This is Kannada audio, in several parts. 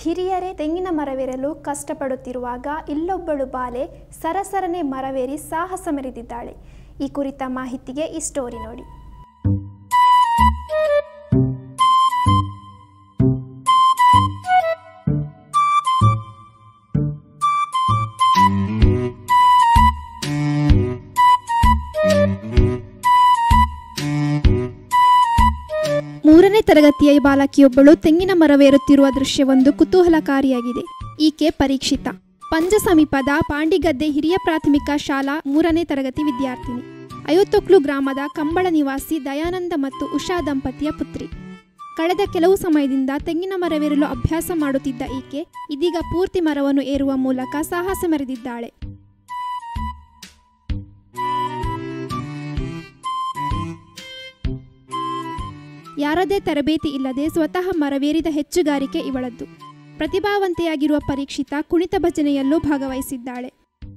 ಹಿರಿಯರೇ ತೆಂಗಿನ ಮರವೇರಲು ಕಷ್ಟಪಡುತ್ತಿರುವಾಗ ಇಲ್ಲೊಬ್ಬಳು ಬಾಲೆ ಸರಸರನೆ ಮರವೇರಿ ಸಾಹಸ ಮೆರೆದಿದ್ದಾಳೆ ಈ ಕುರಿತ ಮಾಹಿತಿಗೆ ಈ ಸ್ಟೋರಿ ನೋಡಿ ಮೂರನೇ ತರಗತಿಯ ಬಾಲಕಿಯೊಬ್ಬಳು ತೆಂಗಿನ ಮರವೇರುತ್ತಿರುವ ದೃಶ್ಯವೊಂದು ಕುತೂಹಲಕಾರಿಯಾಗಿದೆ ಈಕೆ ಪರೀಕ್ಷಿತ ಪಂಜ ಸಮೀಪದ ಪಾಂಡಿಗದ್ದೆ ಹಿರಿಯ ಪ್ರಾಥಮಿಕ ಶಾಲಾ ಮೂರನೇ ತರಗತಿ ವಿದ್ಯಾರ್ಥಿನಿ ಅಯೋತ್ತೊಕ್ಲು ಗ್ರಾಮದ ಕಂಬಳ ನಿವಾಸಿ ದಯಾನಂದ ಮತ್ತು ಉಷಾ ದಂಪತಿಯ ಪುತ್ರಿ ಕಳೆದ ಕೆಲವು ಸಮಯದಿಂದ ತೆಂಗಿನ ಮರವೇರಲು ಅಭ್ಯಾಸ ಮಾಡುತ್ತಿದ್ದ ಈಕೆ ಇದೀಗ ಪೂರ್ತಿ ಮರವನ್ನು ಏರುವ ಮೂಲಕ ಸಾಹಸ ಮೆರೆದಿದ್ದಾಳೆ ಯಾರದೇ ತರಬೇತಿ ಇಲ್ಲದೆ ಸ್ವತಃ ಮರವೇರಿದ ಹೆಚ್ಚುಗಾರಿಕೆ ಇವಳದ್ದು ಪ್ರತಿಭಾವಂತೆಯಾಗಿರುವ ಪರೀಕ್ಷಿತ ಕುಣಿತ ಭಜನೆಯಲ್ಲೂ ಭಾಗವಹಿಸಿದ್ದಾಳೆ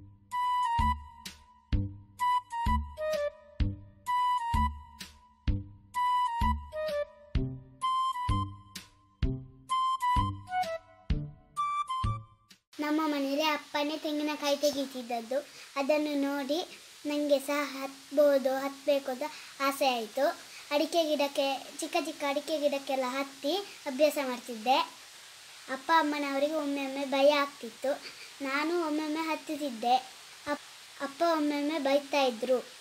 ನಮ್ಮ ಮನೆಯಲ್ಲಿ ಅಪ್ಪನೇ ತೆಂಗಿನಕಾಯಿ ತೆಗೀತಿದ್ದದ್ದು ಅದನ್ನು ನೋಡಿ ನನಗೆ ಸಹ ಹತ್ಬೋದು ಹತ್ತಬೇಕು ಅಂತ ಆಸೆ ಆಯಿತು ಅಡಿಕೆ ಗಿಡಕ್ಕೆ ಚಿಕ್ಕ ಚಿಕ್ಕ ಅಡಿಕೆ ಗಿಡಕ್ಕೆಲ್ಲ ಹತ್ತಿ ಅಭ್ಯಾಸ ಮಾಡ್ತಿದ್ದೆ ಅಪ್ಪ ಅಮ್ಮನವರಿಗೆ ಒಮ್ಮೆ ಒಮ್ಮೆ ಭಯ ಆಗ್ತಿತ್ತು ನಾನು ಒಮ್ಮೊಮ್ಮೆ ಹತ್ತುತ್ತಿದ್ದೆ ಅಪ್ ಅಪ್ಪ ಒಮ್ಮೊಮ್ಮೆ ಬೈತಾ ಇದ್ದರು